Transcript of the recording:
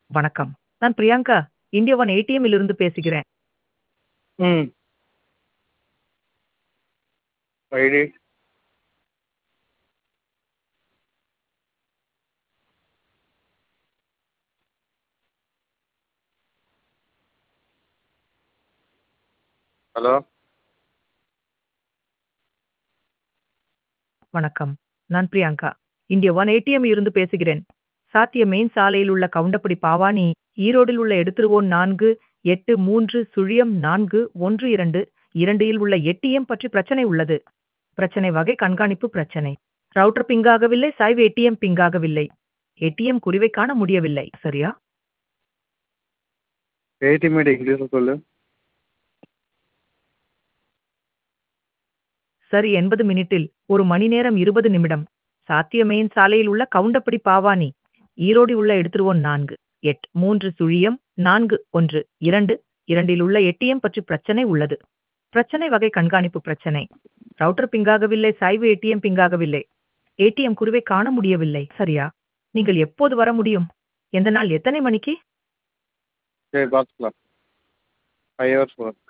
வணக்கம். நான் Priyanka. India one ஏடிஎம்மில் இருந்து பேசுகிறேன். ம். ஐடி. ஹலோ. வணக்கம். நான் பிரியங்கா. இந்தியா ஒன் ஏடிஎம் இருந்து பேசுகிறேன். சாத்திய மெயின் சாலையில் உள்ள கவுண்டப்படி பாவானி, ஈரோடில் உள்ள எடுத்துருவோன் 4, 8, 3, 4, 1, 2, 2 இல் உள்ள ஏடிஎம் பற்றி பிரச்சனை உள்ளது. பிரச்சனை வகை கண்காணிப்பு பிரச்சனை. ரவுட்டர் பிங் ஆகவில்லை, சாய்வு ஏடிஎம் பிங் ஆகவில்லை. ஏடிஎம் குறிவை காண முடியவில்லை. சரியா? ஏடிஎம் ஐடி இங்கிலீஷ்ல சொல்லு. சரி 80 மினிட்டில், 1 மணி நேரம் 20 நிமிடம். சாத்திய மெயின் சாலையில் உள்ள கவுண்டப்படி பாவானி, ஈரோடு உள்ள எடுத்துருவோன் 4, 8, 3, 4, 1, 2, 2 இல் உள்ள ஏடிஎம் பற்றி பிரச்சனை உள்ளது. பிரச்சனை வகை கண்காணிப்பு பிரச்சனை. ரவுட்டர் பிங் ஆகவில்லை, சாய்வு ஏடிஎம் பிங் ஆகவில்லை. ஏடிஎம் குறிவை காண முடியவில்லை. சரியா? நீங்கள் எப்போது வர முடியும்? எந்த நாள் எத்தனை மணிக்கு? சரி பார்த்துக்கலாம். 5 ஹவர்ஸ் வரும்.